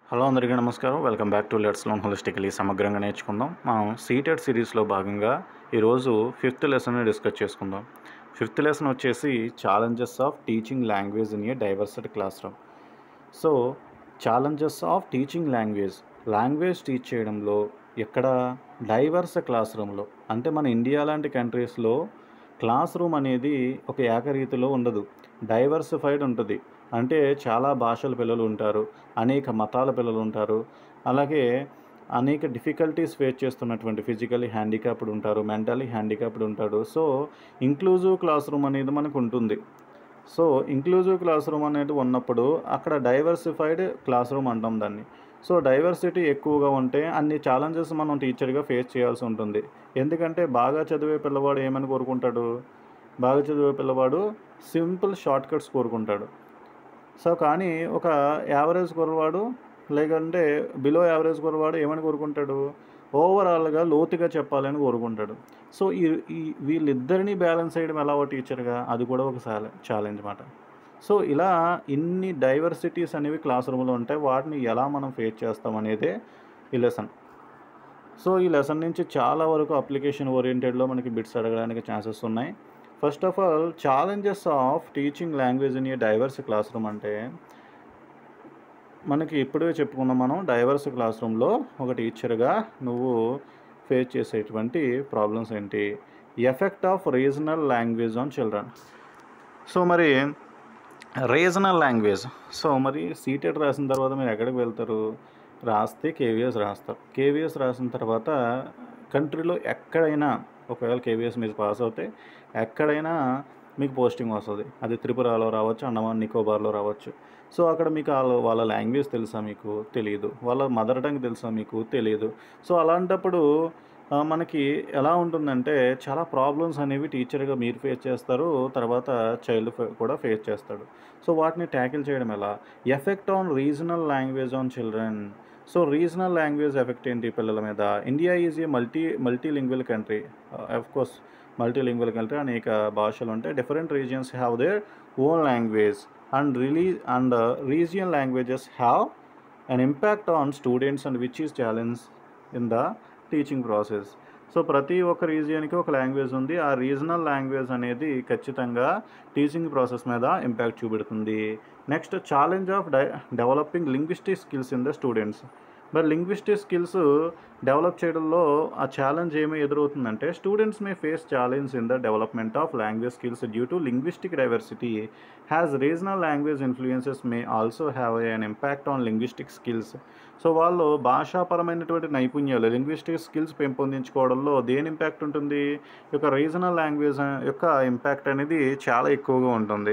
hello అందరికీ నమస్కారం welcome back to let's learn holistically సమగ్రంగా నేర్చుకుందాం మనం సీటెడ్ సిరీస్లో భాగంగా ఈరోజు ఫిఫ్త్ లెసన్ డిస్కస్ చేసుకుందాం ఫిఫ్త్ లెసన్ వచ్చేసి challenges of teaching language in a diversity class room so challenges of teaching language language teach చేయడంలో ఎక్కడ డైవర్స్ క్లాస్ రూమ్లో అంటే మన ఇండియా లాంటి కంట్రీస్లో క్లాస్ రూమ్ అనేది ఒక ఏకరీతిలో ఉండదు డైవర్సిఫైడ్ ఉంటుంది అంటే చాలా భాషల పిల్లలు ఉంటారు అనేక మతాల పిల్లలు ఉంటారు అలాగే అనేక డిఫికల్టీస్ ఫేస్ చేస్తున్నటువంటి ఫిజికల్లీ హ్యాండిక్యాప్డ్ ఉంటారు మెంటలీ హ్యాండిక్యాప్డ్ ఉంటాడు సో ఇంక్లూజివ్ క్లాస్ రూమ్ అనేది మనకు ఉంటుంది సో ఇంక్లూజివ్ క్లాస్ రూమ్ అనేది ఉన్నప్పుడు అక్కడ డైవర్సిఫైడ్ క్లాస్ రూమ్ అంటాం దాన్ని సో డైవర్సిటీ ఎక్కువగా ఉంటే అన్ని ఛాలెంజెస్ మనం టీచర్గా ఫేస్ చేయాల్సి ఉంటుంది ఎందుకంటే బాగా చదివే పిల్లవాడు ఏమని కోరుకుంటాడు బాగా చదివే పిల్లవాడు సింపుల్ షార్ట్ కట్స్ కోరుకుంటాడు సో కానీ ఒక యావరేజ్ కుర్రవాడు లేకంటే బిలో యావరేజ్ కుర్రవాడు ఏమని కోరుకుంటాడు ఓవరాల్గా లోతుగా చెప్పాలని కోరుకుంటాడు సో ఈ ఈ వీళ్ళిద్దరినీ బ్యాలెన్స్ చేయడం ఎలా ఓ టీచర్గా అది కూడా ఒక ఛాలెంజ్ మాట సో ఇలా ఇన్ని డైవర్సిటీస్ అనేవి క్లాస్ రూమ్లో ఉంటాయి వాటిని ఎలా మనం ఫేస్ చేస్తాం అనేదే ఈ లెసన్ సో ఈ లెసన్ నుంచి చాలా వరకు అప్లికేషన్ ఓరియంటెడ్లో మనకి బిట్స్ అడగడానికి ఛాన్సెస్ ఉన్నాయి first of all challenges of teaching language in a diverse class room అంటే మనకి ఇప్పుడే చెప్పుకున్నాం మనం డైవర్స్ క్లాస్ రూమ్లో ఒక టీచర్గా నువ్వు ఫేస్ చేసేటువంటి ప్రాబ్లమ్స్ ఏంటి effect of regional language on children so మరి రీజనల్ లాంగ్వేజ్ సో మరి సీటెడ్ రాసిన తర్వాత మీరు ఎక్కడికి వెళ్తారు రాస్తే కేవీఎస్ రాస్తారు కేవీఎస్ రాసిన తర్వాత కంట్రీలో ఎక్కడైనా ఒకవేళ కేవీఎస్ మీరు పాస్ అవుతే ఎక్కడైనా మీకు పోస్టింగ్ వస్తుంది అది త్రిపురలో రావచ్చు అండమాన్ నికోబార్లో రావచ్చు సో అక్కడ మీకు వాళ్ళ వాళ్ళ లాంగ్వేజ్ తెలుసా మీకు తెలియదు వాళ్ళ మదర్ టంగ్ తెలుసా మీకు తెలియదు సో అలాంటప్పుడు ఆ, మనకి ఎలా ఉంటుందంటే చాలా ప్రాబ్లమ్స్ అనేవి టీచర్గా మీరు ఫేస్ చేస్తారు తర్వాత చైల్డ్ కూడా ఫేస్ చేస్తాడు సో వాటిని ట్యాకిల్ చేయడం ఎలా effect on regional language on children so regional language effect ఏంటి పిల్లల మీద India is a multi multilingual country of course multilingual country అనేక భాషలు ఉంటాయి different regions have their own language and release and region languages have an impact on students and which is challenge in the teaching process so ప్రతి ఒక్క రీజియన్కి ఒక language ఉంది ఆ regional language అనేది ఖచ్చితంగా టీచింగ్ ప్రాసెస్ మీద ఇంపాక్ట్ చూపెడుతుంది next challenge of the developing linguistic skills in the students మరి లింగ్విస్టిక్ స్కిల్స్ డెవలప్ చేయడంలో ఆ ఛాలెంజ్ ఏమి ఎదురవుతుందంటే students may face challenge in the development of language skills due to linguistic diversity has regional language influences may also have an impact on linguistic skills so వాళ్ళు భాషాపరమైనటువంటి నైపుణ్యాలు linguistic skills పెంపొందించుకోవడంలో దేని impact ఉంటుంది ఈ యొక్క regional language యొక్క impact అనేది చాలా ఎక్కువగా ఉంటుంది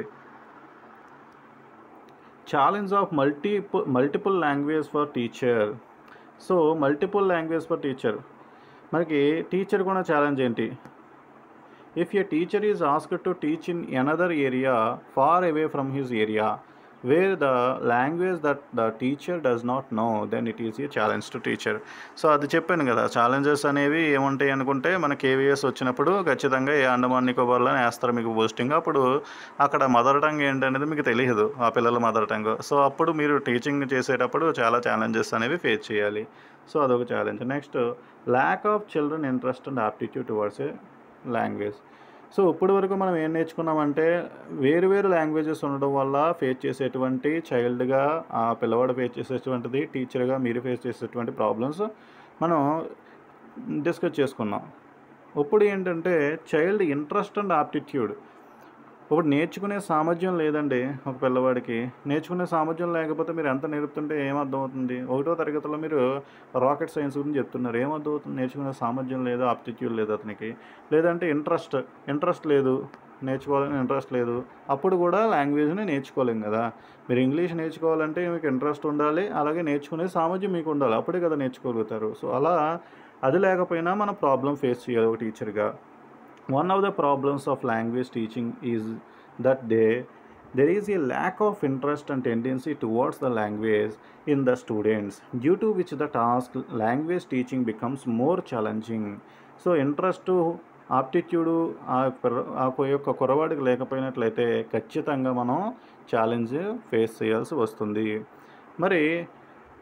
challenge of multiple multiple language for teacher so multiple language for teacher మనకి టీచర్ కూడా ఛాలెంజ్ ఏంటి if a teacher is asked to teach in another area far away from his area where the language that the teacher does not know then it is a challenge to teacher so అది చెప్పాను కదా challenges అనేవి ఏముంటాయి అనుకుంటే మన KVS వచ్చినప్పుడు ఖచ్చితంగా ఏ అండమాన్ నికోబార్లోనే వేస్తారు మీకు పోస్టింగ్ అప్పుడు అక్కడ మదర్ టంగ్ ఏంటనేది మీకు తెలియదు ఆ పిల్లల మదర్ టంగ్ సో అప్పుడు మీరు టీచింగ్ చేసేటప్పుడు చాలా ఛాలెంజెస్ అనేవి ఫేస్ చేయాలి సో అదొక challenge next lack of children interest and aptitude towards a language so ఇప్పటి వరకు మనం ఏం నేర్చుకున్నామంటే వేరు వేరు లాంగ్వేజెస్ ఉండడం వల్ల ఫేస్ చేసేటువంటి చైల్డ్గా ఆ పిల్లవాడు ఫేస్ చేసేటువంటిది టీచర్గా మీరు ఫేస్ చేసేటువంటి ప్రాబ్లమ్స్ మనం డిస్కస్ చేసుకున్నాం ఇప్పుడు ఏంటంటే చైల్డ్ ఇంట్రెస్ట్ అండ్ ఆప్టిట్యూడ్ ఇప్పుడు నేర్చుకునే సామర్థ్యం లేదండి ఒక పిల్లవాడికి నేర్చుకునే సామర్థ్యం లేకపోతే మీరు ఎంత నేర్పుతుంటే ఏమర్థం అవుతుంది ఒకటో తరగతిలో మీరు రాకెట్ సైన్స్ గురించి చెప్తున్నారు ఏమర్థం అవుతుంది నేర్చుకునే సామర్థ్యం లేదు ఆప్టిట్యూడ్ లేదు అతనికి లేదంటే ఇంట్రెస్ట్ ఇంట్రెస్ట్ లేదు నేర్చుకోవాలని ఇంట్రెస్ట్ లేదు అప్పుడు కూడా లాంగ్వేజ్ని నేర్చుకోలేం కదా మీరు ఇంగ్లీష్ నేర్చుకోవాలంటే మీకు ఇంట్రెస్ట్ ఉండాలి అలాగే నేర్చుకునే సామర్థ్యం మీకు ఉండాలి అప్పుడే కదా నేర్చుకోగలుగుతారు సో అలా అది లేకపోయినా మన ప్రాబ్లం ఫేస్ చేయాలి ఒక టీచర్గా one of the problems of language teaching is that they there is a lack of interest and tendency towards the language in the students due to which the task language teaching becomes more challenging so interest aptitude ఆ కుర్ర- ఆ కొ- యొక్క కురవాడికి లేకపోయినట్లయితే ఖచ్చితంగా మనం challenge face చేయాల్సి వస్తుంది మరి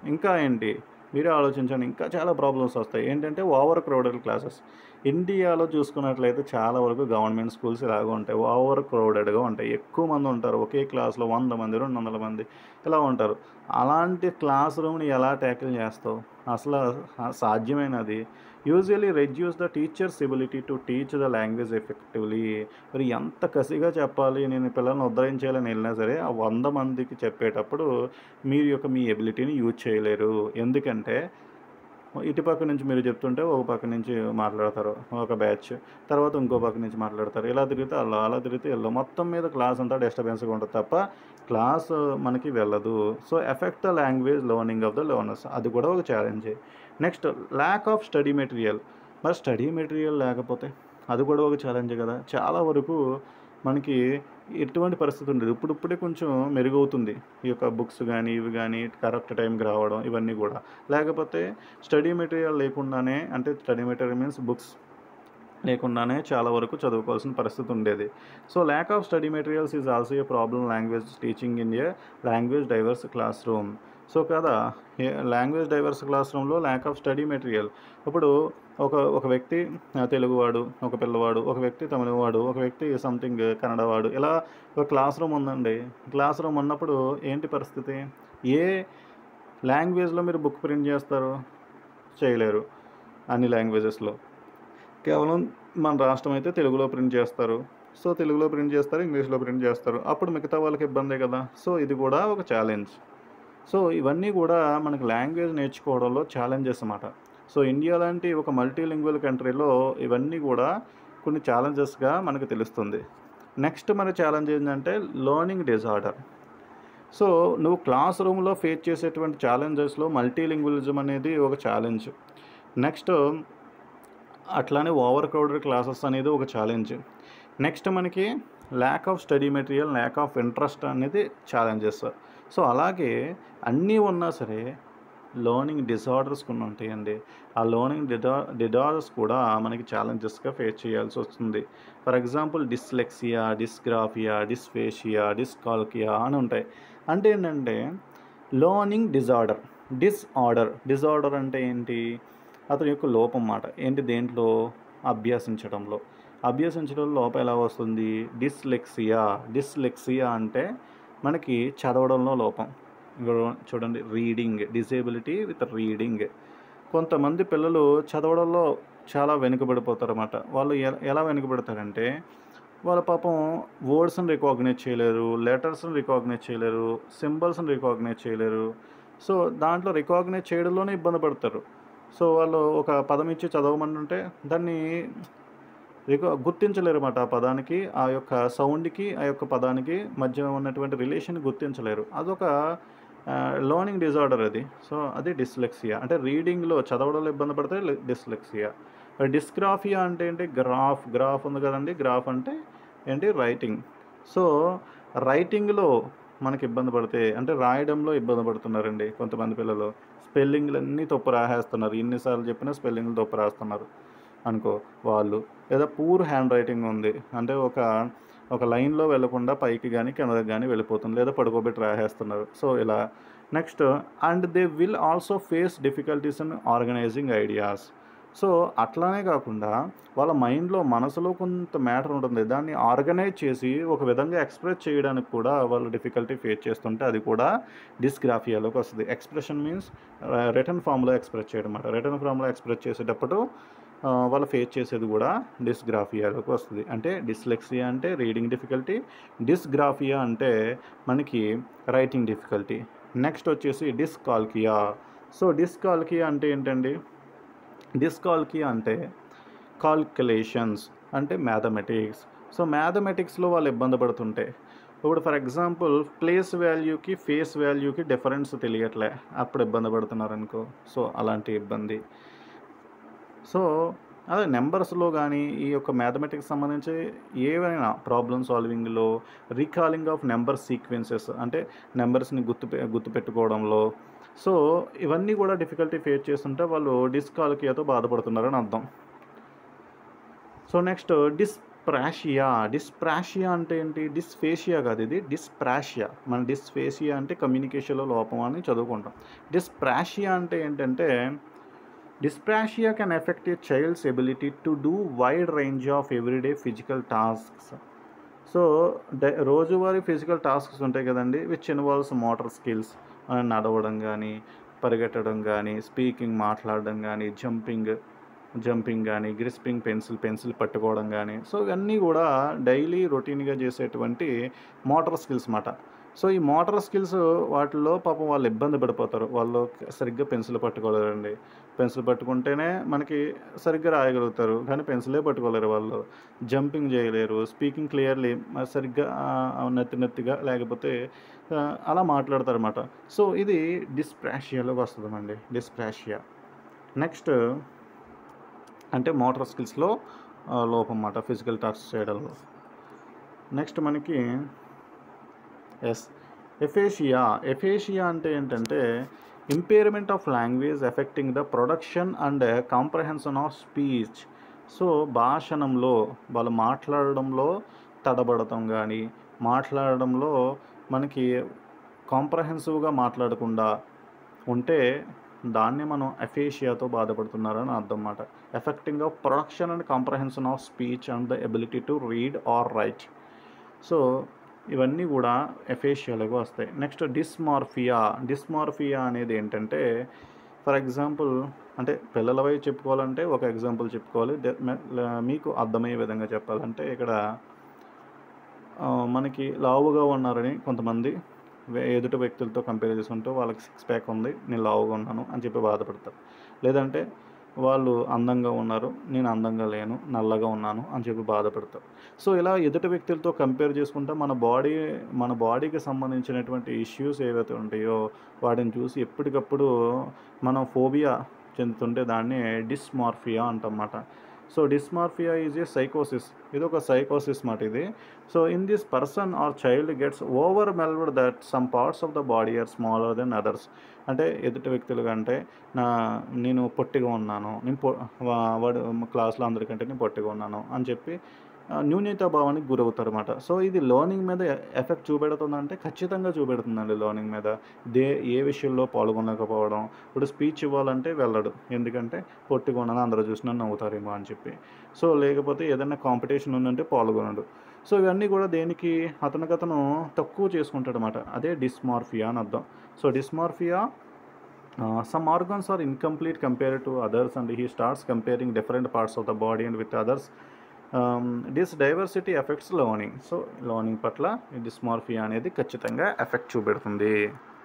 ఇంకా ఏంటి మీరే ఆలోచించండి ఇంకా చాలా ప్రాబ్లమ్స్ వస్తాయి ఏంటంటే ఓవర్ క్రౌడెడ్ క్లాసెస్ ఇండియాలో చూసుకున్నట్లయితే చాలా వరకు గవర్నమెంట్ స్కూల్స్ ఇలాగ ఉంటాయి ఓవర్ క్రౌడెడ్గా ఉంటాయి ఎక్కువ మంది ఉంటారు ఒకే క్లాస్లో వంద మంది రెండు వందల మంది ఇలా ఉంటారు అలాంటి క్లాస్ రూమ్ని ఎలా ట్యాకిల్ చేస్తావు అసలు సాధ్యమైనది usually reduce the teachers ability to teach the language effectively మరి ఎంత కసిగా చెప్పాలి నేను పిల్లల్ని ఉద్ధరించాలని వెళ్ళినా సరే ఆ వంద మందికి చెప్పేటప్పుడు మీరు యొక్క మీ ఎబిలిటీని యూజ్ చేయలేరు ఎందుకంటే ఇటు పక్క నుంచి మీరు చెప్తుంటే ఒక పక్క నుంచి మాట్లాడతారు ఒక బ్యాచ్ తర్వాత ఇంకో పక్క నుంచి మాట్లాడతారు ఇలా తిరిగితే అలా అలా తిరిగితే వెళ్ళదు మొత్తం మీద క్లాస్ అంతా డిస్టర్బెన్స్గా ఉంటుంది తప్ప క్లాస్ మనకి వెళ్ళదు so effect the language learning of the learners అది కూడా ఒక challenge next lack of study material మరి స్టడీ మెటీరియల్ లేకపోతే అది కూడా ఒక ఛాలెంజ్ కదా చాలా వరకు మనకి ఎటువంటి పరిస్థితి ఉండదు ఇప్పుడిప్పుడే కొంచెం మెరుగవుతుంది ఈ యొక్క బుక్స్ కానీ ఇవి కానీ కరెక్ట్ టైంకి రావడం ఇవన్నీ కూడా లేకపోతే స్టడీ మెటీరియల్ లేకుండానే అంటే స్టడీ మెటీరియల్ మీన్స్ బుక్స్ లేకుండానే చాలా వరకు చదువుకోవాల్సిన పరిస్థితి ఉండేది so lack of study materials is also a problem language teaching in a language diverse class room so కదా లాంగ్వేజ్ డైవర్స్ క్లాస్ రూమ్లో ల్యాక్ ఆఫ్ స్టడీ మెటీరియల్ ఇప్పుడు ఒక ఒక వ్యక్తి ఆ, తెలుగువాడు ఒక పిల్లవాడు ఒక వ్యక్తి తమిళవాడు ఒక వ్యక్తి సంథింగ్ కన్నడవాడు ఇలా ఒక క్లాస్ రూమ్ ఉందండి క్లాస్ రూమ్ ఉన్నప్పుడు ఏంటి పరిస్థితి ఏ లాంగ్వేజ్లో మీరు బుక్ ప్రింట్ చేస్తారు చేయలేరు అన్ని లాంగ్వేజెస్లో కేవలం మన రాష్ట్రం అయితే తెలుగులో ప్రింట్ చేస్తారు సో తెలుగులో ప్రింట్ చేస్తారు ఇంగ్లీష్లో ప్రింట్ చేస్తారు అప్పుడు మిగతా వాళ్ళకి ఇబ్బందే కదా సో ఇది కూడా ఒక ఛాలెంజ్ సో ఇవన్నీ కూడా మనకి లాంగ్వేజ్ నేర్చుకోవడంలో ఛాలెంజెస్ అన్నమాట సో ఇండియా లాంటి ఒక మల్టీలింగ్వల్ కంట్రీలో ఇవన్నీ కూడా కొన్ని ఛాలెంజెస్గా మనకు తెలుస్తుంది నెక్స్ట్ మన ఛాలెంజ్ ఏంటంటే లర్నింగ్ డిజార్డర్ సో నువ్వు క్లాస్ రూమ్లో ఫేస్ చేసేటువంటి ఛాలెంజెస్లో మల్టీలింగ్వలిజం అనేది ఒక ఛాలెంజ్ నెక్స్ట్ అట్లానే ఓవర్ క్రౌడెడ్ క్లాసెస్ అనేది ఒక ఛాలెంజ్ నెక్స్ట్ మనకి lack of study material lack of interest అనేది ఛాలెంజెస్ సో అలాగే అన్నీ ఉన్నా సరే లర్నింగ్ డిజార్డర్స్ కొన్ని ఉంటాయండి ఆ లర్నింగ్ డిడా డిజార్డర్స్ కూడా మనకి ఛాలెంజెస్గా ఫేస్ చేయాల్సి వస్తుంది for example dyslexia dysgraphia dysphasia dyscalculia అని ఉంటాయి అంటే ఏంటంటే లర్నింగ్ డిజార్డర్ డిస్ఆర్డర్ డిజార్డర్ అంటే ఏంటి అతని యొక్క లోపం మాట ఏంటి దేంట్లో అభ్యసించడంలో అభ్యసించడం లోపం ఎలా వస్తుంది డిస్లెక్సియా డిస్లెక్సియా అంటే మనకి చదవడంలో లోపం ఇక్కడ చూడండి రీడింగ్ డిసేబిలిటీ విత్ రీడింగ్ కొంతమంది పిల్లలు చదవడంలో చాలా వెనుకబడిపోతారు అన్నమాట వాళ్ళు ఎ- ఎలా వెనుకబడతారంటే వాళ్ళ పాపం వర్డ్స్ని రికాగ్నైజ్ చేయలేరు లెటర్స్ని రికాగ్నైజ్ చేయలేరు సింబల్స్ని రికాగ్నైజ్ చేయలేరు సో దాంట్లో రికాగ్నైజ్ చేయడంలోనే ఇబ్బంది పడతారు సో వాళ్ళు ఒక పదం ఇచ్చి చదవమంటుంటే దాన్ని రికా గుర్తించలేరు అన్నమాట ఆ పదానికి ఆ యొక్క సౌండ్కి ఆ యొక్క పదానికి మధ్య ఉన్నటువంటి రిలేషన్ గుర్తించలేరు అదొక లర్నింగ్ డిజార్డర్ అది సో అది డిస్లెక్సియా అంటే రీడింగ్లో చదవడంలో ఇబ్బంది పడితే డిస్లెక్సియా డిస్గ్రాఫియా అంటే ఏంటి గ్రాఫ్ గ్రాఫ్ ఉంది కదండి గ్రాఫ్ అంటే ఏంటి రైటింగ్ సో రైటింగ్లో మనకి ఇబ్బంది పడితే అంటే రాయడంలో ఇబ్బంది పడుతున్నారండి కొంతమంది పిల్లలు స్పెల్లింగ్లు అన్నీ తప్పు రాసేస్తున్నారు ఎన్నిసార్లు చెప్పినా స్పెల్లింగ్లు తప్పు రాస్తున్నారు అనుకో వాళ్ళు లేదా పూర్ హ్యాండ్ రైటింగ్ ఉంది అంటే ఒక ఒక లైన్లో వెళ్లకుండా పైకి కానీ కిందకి కానీ వెళ్ళిపోతుంది లేదా పడుకోబెట్టి రాసేస్తున్నారు సో ఇలా next and they will also face difficulties in organising ideas so అట్లానే కాకుండా వాళ్ళ మైండ్లో మనసులో కొంత మ్యాటర్ ఉంటుంది దాన్ని ఆర్గనైజ్ చేసి ఒక విధంగా ఎక్స్ప్రెస్ చేయడానికి కూడా వాళ్ళు డిఫికల్టీ ఫేస్ చేస్తుంటే అది కూడా డిస్గ్రాఫియాలోకి వస్తుంది ఎక్స్ప్రెషన్ మీన్స్ రిటర్న్ ఫామ్లో ఎక్స్ప్రెస్ చేయడం అన్నమాట రిటర్న్ ఫామ్లో ఎక్స్ప్రెస్ చేసేటప్పుడు ఆ, వాళ్ళు ఫేస్ చేసేది కూడా డిస్గ్రాఫియాలోకి వస్తుంది అంటే డిస్లెక్సియా అంటే రీడింగ్ డిఫికల్టీ డిస్గ్రాఫియా అంటే మనకి రైటింగ్ డిఫికల్టీ నెక్స్ట్ వచ్చేసి డిస్కాల్కియా సో డిస్కాల్కియా అంటే ఏంటండి డిస్కాల్కియా అంటే కాల్కులేషన్స్ అంటే మ్యాథమెటిక్స్ సో మ్యాథమెటిక్స్లో వాళ్ళు ఇబ్బంది పడుతుంటే ఇప్పుడు ఫర్ ఎగ్జాంపుల్ ప్లేస్ వాల్యూకి ఫేస్ వాల్యూకి డిఫరెన్స్ తెలియట్లే అప్పుడు ఇబ్బంది పడుతున్నారు అనుకో సో అలాంటి ఇబ్బంది సో అదే నెంబర్స్లో కానీ ఈ యొక్క మ్యాథమెటిక్స్ సంబంధించి ఏవైనా ప్రాబ్లమ్ సాల్వింగ్లో రీకాలింగ్ ఆఫ్ నెంబర్ సీక్వెన్సెస్ అంటే నెంబర్స్ని గుర్తు గుర్తుపెట్టుకోవడంలో సో ఇవన్నీ కూడా డిఫికల్టీ ఫేస్ చేస్తుంటే వాళ్ళు డిస్కాల్కియాతో బాధపడుతున్నారని అర్థం సో నెక్స్ట్ డిస్ డిస్ప్రాషియా డిస్ప్రాషియా అంటే ఏంటి డిస్ఫేషియా కాదు ఇది డిస్ప్రాషియా మన డిస్ఫేషియా అంటే కమ్యూనికేషన్లో లోపం అని చదువుకుంటాం డిస్ప్రాషియా అంటే ఏంటంటే dyspraxia can affect a child's ability to do wide range of everyday physical tasks so the రోజువారీ ఫిజికల్ టాస్క్స్ ఉంటాయి కదండి విచ్ ఇన్వాల్వ్స్ మోటార్ స్కిల్స్ నడవడం కానీ పరిగెట్టడం కానీ స్పీకింగ్ మాట్లాడడం కానీ జంపింగ్ జంపింగ్ కానీ గ్రిస్పింగ్ పెన్సిల్ పెన్సిల్ పట్టుకోవడం కానీ సో ఇవన్నీ కూడా డైలీ రొటీన్గా చేసేటువంటి మోటార్ స్కిల్స్ మాట సో ఈ మోటార్ స్కిల్స్ వాటిలో పాపం వాళ్ళు ఇబ్బంది పడిపోతారు వాళ్ళు సరిగ్గా పెన్సిల్ పట్టుకోలేరండి పెన్సిల్ పట్టుకుంటేనే మనకి సరిగ్గా రాయగలుగుతారు కానీ పెన్సిలే పట్టుకోలేరు వాళ్ళు జంపింగ్ చేయలేరు స్పీకింగ్ క్లియర్లీ సరిగ్గా ఆ, నెత్తి నెత్తిగా లేకపోతే ఆ, అలా మాట్లాడతారు అనమాట సో ఇది డిస్ప్రాషియాలోకి వస్తుందండి డిస్ప్రాషియా నెక్స్ట్ అంటే మోటార్ స్కిల్స్లో ఆ, లోపం అన్నమాట ఫిజికల్ టాస్క్ చేయడంలో నెక్స్ట్ మనకి ఎస్ ఎఫేషియా ఎఫేషియా అంటే ఏంటంటే impairment of language affecting the production and comprehension of speech so భాషణంలో వాళ్ళు మాట్లాడడంలో తడబడటం కానీ మాట్లాడడంలో మనకి కాంప్రహెన్సివ్గా మాట్లాడకుండా ఉంటే దాన్ని మనం ఎఫేషియాతో బాధపడుతున్నారని అర్థం అన్నమాట affecting of production and comprehension of speech and the ability to read or write so ఇవన్నీ కూడా ఎఫేషియాలోకి వస్తాయి నెక్స్ట్ డిస్మార్ఫియా డిస్మార్ఫియా అనేది ఏంటంటే ఫర్ ఎగ్జాంపుల్ అంటే పిల్లల వైపు చెప్పుకోవాలంటే ఒక ఎగ్జాంపుల్ చెప్పుకోవాలి ద- మె- ల- మీకు అర్థమయ్యే విధంగా చెప్పాలంటే ఇక్కడ ఆ, మనకి లావుగా ఉన్నారని కొంతమంది వే- ఎదుటి వ్యక్తులతో కంపేర్ చేసుకుంటూ వాళ్ళకి సిక్స్ ప్యాక్ ఉంది నేను లావుగా ఉన్నాను అని చెప్పి బాధపడతారు లేదంటే వాళ్ళు అందంగా ఉన్నారు నేను అందంగా లేను నల్లగా ఉన్నాను అని చెప్పి బాధపడతారు సో ఇలా ఎదుటి వ్యక్తులతో కంపేర్ చేసుకుంటే మన బాడీ మన బాడీకి సంబంధించినటువంటి ఇష్యూస్ ఏవైతే ఉంటాయో వాటిని చూసి ఎప్పటికప్పుడు మనం ఫోబియా చెందుతుంటే దాన్ని డిస్మార్ఫియా అంటమాట సో డిస్మార్ఫియా ఈజ్ ఏ సైకోసిస్ ఇది ఒక సైకోసిస్ మాట ఇది so in this person or child gets overwhelmed that some parts of the body are smaller than others అంటే ఎదుటి వ్యక్తులు కంటే నా నేను పొట్టిగా ఉన్నాను నేను పొ వా- వాడు క్లాస్లో అందరికంటే నేను పొట్టిగా ఉన్నాను అని చెప్పి ఆ, న్యూనతా భావానికి గురవుతారు అనమాట సో ఇది లర్నింగ్ మీద ఎఫెక్ట్ చూపెడుతుందంటే ఖచ్చితంగా చూపెడుతుందండి లర్నింగ్ మీద దే ఏ విషయంలో పాల్గొనకపోవడం ఇప్పుడు స్పీచ్ ఇవ్వాలంటే వెళ్ళడు ఎందుకంటే పొట్టిగా ఉన్నాను అందరూ చూసినా నవ్వుతారేమో అని చెప్పి సో లేకపోతే ఏదైనా కాంపిటీషన్ ఉందంటే పాల్గొనడు సో ఇవన్నీ కూడా దేనికి అతనికి అతను తక్కువ చేసుకుంటాడు అనమాట అదే డిస్మార్ఫియా అని అర్థం so dysmorphia some organs are incomplete compare to others and he starts comparing different parts of the body and with others this diversity affects learning so learning పట్ల ఈ డిస్మార్ఫియా అనేది ఖచ్చితంగా ఎఫెక్ట్ చూపెడుతుంది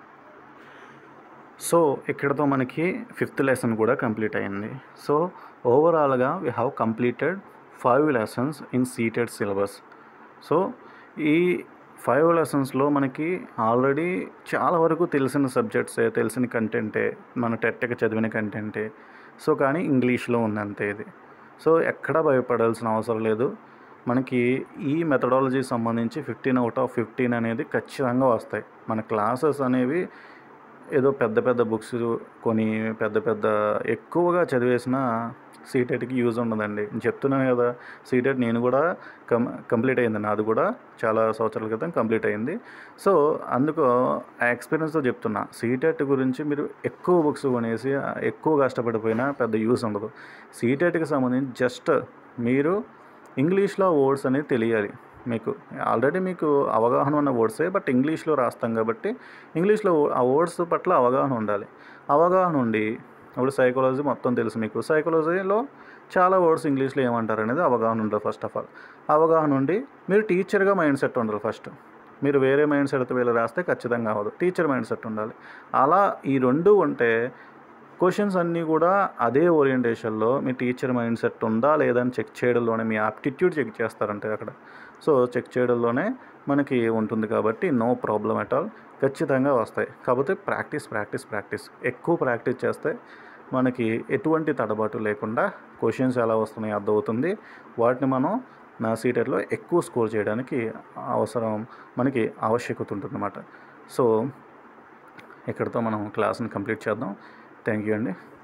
సో ఇక్కడతో మనకి ఫిఫ్త్ లెసన్ కూడా complete అయింది so ఓవరాల్గా we have completed five lessons in seated syllabus so ఈ ఫైవ్ లెసన్స్లో మనకి ఆల్రెడీ చాలా వరకు తెలిసిన సబ్జెక్ట్సే తెలిసిన కంటెంటే మన టెట్కి చదివిన కంటెంటే సో కానీ ఇంగ్లీష్లో ఉంది అంతే ఇది సో ఎక్కడా భయపడాల్సిన అవసరం లేదు మనకి ఈ మెథడాలజీ సంబంధించి ఫిఫ్టీన్ అవుట్ ఆఫ్ ఫిఫ్టీన్ అనేది ఖచ్చితంగా వస్తాయి మన క్లాసెస్ అనేవి ఏదో పెద్ద పెద్ద బుక్స్ కొని పెద్ద పెద్ద ఎక్కువగా చదివేసిన సీటెట్కి యూజ్ ఉండదండి నేను చెప్తున్నాను కదా సీటెట్ నేను కూడా కం కంప్లీట్ అయింది నాది కూడా చాలా సంవత్సరాల క్రితం కంప్లీట్ అయింది సో అందుకు ఆ ఎక్స్పీరియన్స్తో చెప్తున్నా సీటెట్ గురించి మీరు ఎక్కువ బుక్స్ కొనేసి ఎక్కువ కష్టపడిపోయినా పెద్ద యూస్ ఉండదు సీటెట్కి సంబంధించి జస్ట్ మీరు ఇంగ్లీష్లో వర్డ్స్ అనేది తెలియాలి మీకు ఆల్రెడీ మీకు అవగాహన ఉన్న వర్డ్సే బట్ ఇంగ్లీష్లో రాస్తాం కాబట్టి ఇంగ్లీష్లో ఆ వర్డ్స్ పట్ల అవగాహన ఉండాలి అవగాహన ఉండి ఇప్పుడు సైకాలజీ మొత్తం తెలుసు మీకు సైకాలజీలో చాలా వర్డ్స్ ఇంగ్లీష్లో ఏమంటారు అనేది అవగాహన ఉంటుంది ఫస్ట్ ఆఫ్ ఆల్ అవగాహన ఉండి మీరు టీచర్గా మైండ్ సెట్ ఉండాలి ఫస్ట్ మీరు వేరే మైండ్ సెట్తో వెళ్ళి రాస్తే ఖచ్చితంగా అవ్వదు టీచర్ మైండ్ సెట్ ఉండాలి అలా ఈ రెండు ఉంటే క్వశ్చన్స్ అన్నీ కూడా అదే ఓరియంటేషన్లో మీ టీచర్ మైండ్ సెట్ ఉందా లేదా అని చెక్ చేయడంలోనే మీ ఆప్టిట్యూడ్ చెక్ చేస్తారంటే అక్కడ సో చెక్ చేయడంలోనే మనకి ఉంటుంది కాబట్టి నో ప్రాబ్లం అట్ ఆల్ ఖచ్చితంగా వస్తాయి కాకపోతే ప్రాక్టీస్ ప్రాక్టీస్ ప్రాక్టీస్ ఎక్కువ ప్రాక్టీస్ చేస్తే మనకి ఎటువంటి తడబాటు లేకుండా క్వశ్చన్స్ ఎలా వస్తున్నాయి అర్థమవుతుంది వాటిని మనం నా సీటెట్లో ఎక్కువ స్కోర్ చేయడానికి అవసరం మనకి ఆవశ్యకత ఉంటుందన్నమాట సో ఇక్కడితో మనం క్లాస్ని కంప్లీట్ చేద్దాం థ్యాంక్ యూ అండి